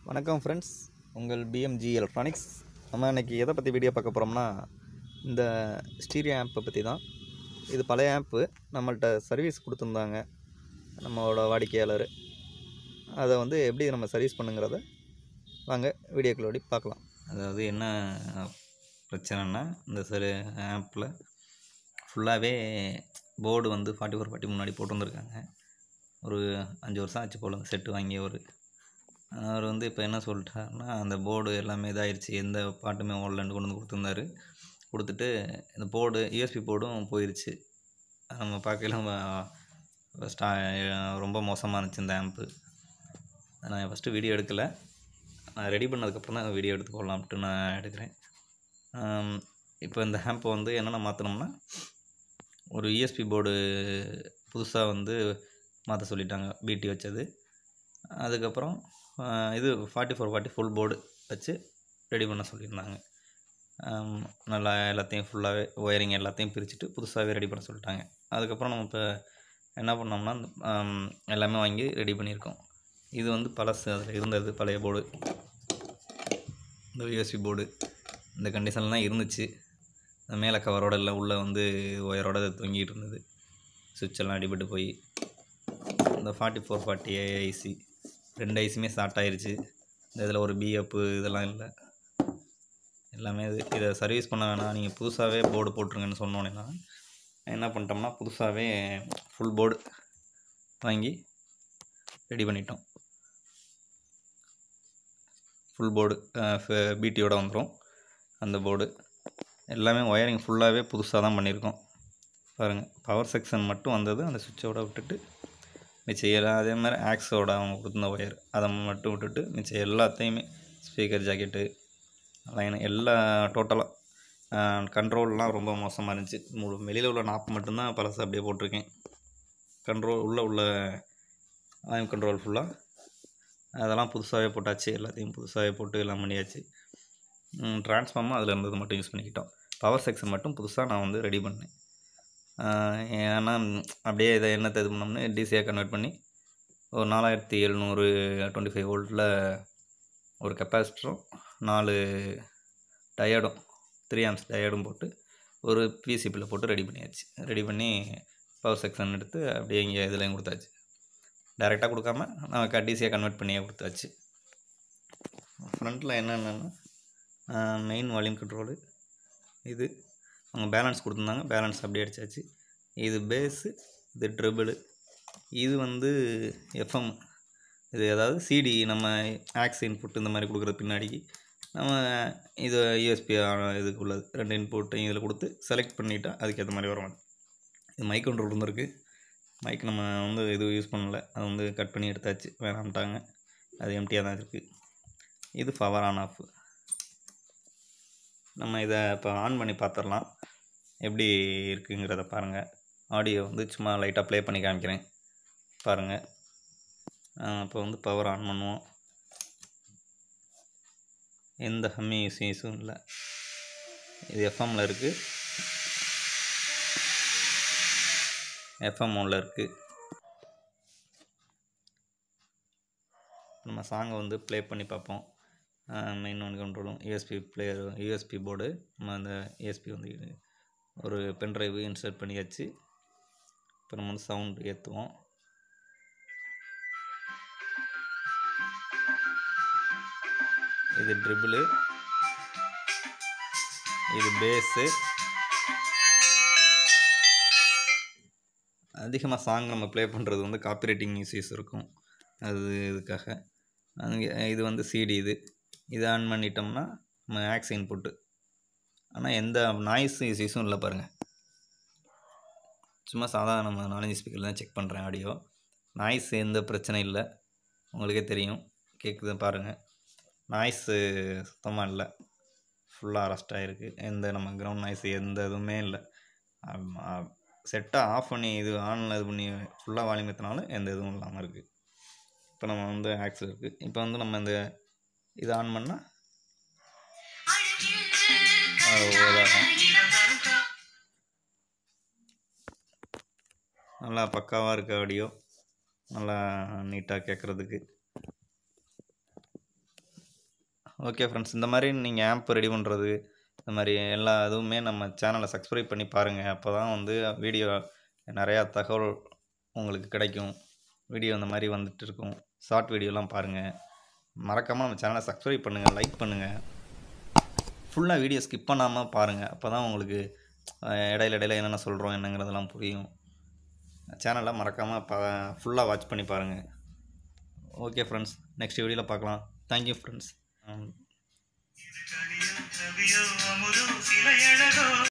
வணக்கம் ஃப்ரெண்ட்ஸ் உங்கள் PMG electronics நம்ம இன்னைக்கு எதை பற்றி வீடியோ பார்க்க போகிறோம்னா இந்த ஸ்டீரியோ ஆம்பை பற்றி தான் இது பழைய ஆம்ப்பு நம்மள்ட்ட சர்வீஸ் கொடுத்துருந்தாங்க நம்மளோட வாடிக்கையாளர் அதை வந்து எப்படி நம்ம சர்வீஸ் பண்ணுங்கிறத வாங்க வீடியோக்குள்ளோடி பார்க்கலாம் அதாவது என்ன பிரச்சனைனா இந்த சரி ஆப்பில் ஃபுல்லாகவே போர்டு வந்து ஃபார்ட்டி ஃபோர் ஃபார்ட்டி முன்னாடி போட்டு வந்திருக்காங்க ஒரு அஞ்சு வருஷம் ஆச்சு போல இந்த செட்டு வாங்கி அவர் அவர் வந்து இப்போ என்ன சொல்லிட்டாருன்னா அந்த போர்டு எல்லாமே இதாயிருச்சு எந்த பாட்டுமே ஓடலன்னு கொண்டு வந்து கொடுத்துருந்தாரு கொடுத்துட்டு இந்த போர்டு யூஎஸ்பி போர்டும் போயிருச்சு நம்ம பார்க்கல ஸ்டா ரொம்ப மோசமாக இருந்துச்சு இந்த ஆம்ப்பு நான் ஃபஸ்ட்டு வீடியோ எடுக்கலை நான் ரெடி பண்ணதுக்கப்புறம் தான் வீடியோ எடுத்து போடலாம்ட்டு நான் எடுக்கிறேன் ஆம், இப்போ இந்த ஆம்பை வந்து என்னென்ன மாற்றினோம்னா ஒரு யூஎஸ்பி போர்டு புதுசாக வந்து மாற்ற சொல்லிட்டாங்க பிடி வச்சது அதுக்கப்புறம் ஆ, இது forty four forty full board வச்சு ரெடி பண்ண சொல்லியிருந்தாங்க ஆம், நல்லா எல்லாத்தையும் ஃபுல்லாகவே ஒயரிங் எல்லாத்தையும் பிரிச்சுட்டு புதுசாகவே ரெடி பண்ண சொல்லிட்டாங்க அதுக்கப்புறம் நம்ம இப்போ என்ன பண்ணோம்னா ஆம், எல்லாமே வாங்கி ரெடி பண்ணியிருக்கோம் இது வந்து பழசு அதில் இருந்தது பழைய போர்டு இந்த யூஎஸ்பி போர்டு இந்த கண்டிஷனில் தான் இருந்துச்சு இந்த மேலே கவரோட இல்லை உள்ளே வந்து ஒயரோட தொங்கிட்டு இருந்தது சுவிட்ச் எல்லாம் அடிபட்டு போய் இந்த ஃபார்ட்டி ஃபோர் ஃபார்ட்டி ஐசி ரெண்டு ஐசியுமே ஸ்டார்ட் ஆயிருச்சு இந்த இதில் ஒரு பிஎப்பு இதெல்லாம் இல்லை எல்லாமே இது இதை சர்வீஸ் பண்ண வேணாம் நீங்கள் புதுசாகவே போர்டு போட்டுருங்கன்னு சொன்னோன்னே என்ன பண்ணிட்டோம்னா புதுசாகவே ஃபுல் போர்டு வாங்கி ரெடி பண்ணிட்டோம் ஃபுல் போர்டு பிடியோட வந்துடும் அந்த போர்டு எல்லாமே ஒயரிங் ஃபுல்லாகவே புதுசாக தான் பண்ணியிருக்கோம் பாருங்கள் பவர் செக்ஷன் மட்டும் வந்தது அந்த சுவிட்சோட விட்டுட்டு மிச்சம் எல்லாம் அதே மாதிரி ஆக்ஸோட அவங்க கொடுத்துருந்த ஒயர் அதை மட்டும் விட்டுட்டு மிச்சம் எல்லாத்தையுமே ஸ்பீக்கர் ஜாக்கெட்டு லைன் எல்லா டோட்டலாக கண்ட்ரோல்லாம் ரொம்ப மோசமாக இருந்துச்சு முழு வெளியில் உள்ள நாப்பு மட்டும்தான் பழசு அப்படியே போட்டிருக்கேன் கண்ட்ரோல் உள்ளே உள்ள வால்யூம் கண்ட்ரோல் ஃபுல்லாக அதெல்லாம் புதுசாகவே போட்டாச்சு எல்லாத்தையும் புதுசாகவே போட்டு எல்லாம் பண்ணியாச்சு ட்ரான்ஸ்ஃபார்மும் அதில் இருந்தது மட்டும் யூஸ் பண்ணிக்கிட்டோம் பவர் செக்ஷன் மட்டும் புதுசாக நான் வந்து ரெடி பண்ணேன் ஆஹ் ஏன்னா ம், அப்படியே இதை என்னத்தை இது பண்ணோம்னு டிசியாக கன்வெர்ட் பண்ணி ஒரு நாலாயிரத்தி எழுநூறு டுவெண்ட்டி ஃபைவ் வோல்ட்டில் ஒரு கெப்பாசிட்டரும் நாலு டயர்டும் த்ரீ ஆம்ஸ் டயர்டும் போட்டு ஒரு பிசிபியில் போட்டு ரெடி பண்ணியாச்சு ரெடி பண்ணி பவர் செக்ஷன் எடுத்து அப்படியே இங்கே இதுலேயும் கொடுத்தாச்சு டைரெக்டாக கொடுக்காம நமக்கு டிசியாக கன்வெர்ட் பண்ணியே கொடுத்தாச்சு ஃப்ரண்ட்டில் என்னென்னா மெயின் வால்யூம் கண்ட்ரோலு இது அவங்க பேலன்ஸ் கொடுத்துருந்தாங்க பேலன்ஸ் அப்படியே அடிச்சாச்சு இது பேஸு இது ட்ரிபிள் இது வந்து எஃப்எம் இது அதாவது சிடி நம்ம ஆக்ஸ் இன்புட் இந்த மாதிரி கொடுக்குறது பின்னாடிக்கு நம்ம இது யூஎஸ்பி இதுக்கு உள்ளது ரெண்டு இன்புட்டையும் இதில் கொடுத்து செலக்ட் பண்ணிட்டா அதுக்கேற்ற மாதிரி வரும் இது மைக் கண்ட்ரோல் இருந்திருக்கு மைக் நம்ம வந்து இது யூஸ் பண்ணல அது வந்து கட் பண்ணி எடுத்தாச்சு வேணாம்ட்டாங்க அது எம்டியாக தான் இருக்குது இது பவர் ஆன் ஆஃப் நம்ம இதை இப்போ ஆன் பண்ணி பார்த்துடலாம் எப்படி இருக்குங்கிறத பாருங்கள் ஆடியோ வந்து சும்மா லைட்டாக ப்ளே பண்ணி காமிக்கிறேன் பாருங்கள் இப்போ வந்து பவர் ஆன் பண்ணுவோம் எந்த ஹம்மி யூஸும் இல்லை இது எஃப்எம்மில் இருக்குது எஃப்எம் ஒன்ல இருக்குது நம்ம சாங்கை வந்து ப்ளே பண்ணி பார்ப்போம் மெயின் ஒன் கண்ட்ரோலும் யூஎஸ்பி பிளேயர் யூஎஸ்பி போர்டு நம்ம அந்த யூஎஸ்பி வந்து இது ஒரு பென்ட்ரைவு இன்சர்ட் பண்ணியாச்சு இப்போ நம்ம வந்து சவுண்ட் ஏற்றுவோம் இது ட்ரிபிளு இது பேஸு அதிகமாக சாங் நம்ம ப்ளே பண்ணுறது வந்து காப்பிரைட்டிங் இஷ்யூஸ் இருக்கும் அது இதுக்காக அங்கே இது வந்து சிடி இது இது ஆன் பண்ணிட்டோம்னா நம்ம ஆக்ஸ் இன்புட்டு ஆனால் எந்த நாய்ஸ் இஷ்யூஸும் இல்லை பாருங்கள் சும்மா சாதாரண நம்ம நாலஞ்சு ஸ்பீக்கர் தான் செக் பண்ணுறேன் ஆடியோ நாய்ஸ் எந்த பிரச்சனையும் இல்லை உங்களுக்கே தெரியும் கேட்குது பாருங்கள் நாய்ஸு சுத்தமாக இல்லை ஃபுல்லாக அரெஸ்ட் ஆகிருக்கு எந்த நம்ம கிரவுண்ட் நாய்ஸ் எந்த இதுவுமே இல்லை செட்டை ஆஃப் பண்ணி இது ஆனில் இது பண்ணி ஃபுல்லாக வால்யூம் ஏற்றினாலும் எந்த இதுவும் இல்லாமல் இருக்குது இப்போ நம்ம வந்து ஆக்ஸில் இருக்குது இப்போ வந்து நம்ம இந்த இது ஆன் பண்ணால் அது இதாகும் நல்லா பக்காவாக இருக்க ஆடியோ நல்லா நீட்டாக கேட்குறதுக்கு ஓகே ஃப்ரெண்ட்ஸ் இந்த மாதிரி நீங்கள் ஆம்ப் ரெடி பண்ணுறது இந்த மாதிரி எல்லா இதுவுமே நம்ம சேனலை சப்ஸ்கிரைப் பண்ணி பாருங்கள் அப்போ தான் வந்து வீடியோ நிறையா தகவல் உங்களுக்கு கிடைக்கும் வீடியோ இந்த மாதிரி வந்துட்டு இருக்கும் ஷார்ட் வீடியோலாம் பாருங்கள் மறக்காமல் நம்ம சேனலை சப்ஸ்கிரைப் பண்ணுங்கள் லைக் பண்ணுங்கள் ஃபுல்லாக வீடியோ ஸ்கிப் பண்ணாமல் பாருங்கள் அப்போ தான் உங்களுக்கு அஹ், இடையில இடையில என்னென்ன சொல்கிறோம் என்னங்கிறதெல்லாம் புரியும் சேனலை மறக்காமல் பா ஃபுல்லாக வாட்ச் பண்ணி பாருங்கள் ஓகே ஃப்ரெண்ட்ஸ் நெக்ஸ்ட் வீடியோவில் பார்க்கலாம் தேங்க்யூ ஃப்ரெண்ட்ஸ் கவியோ கவியோ அமுதோ சிலையழகோ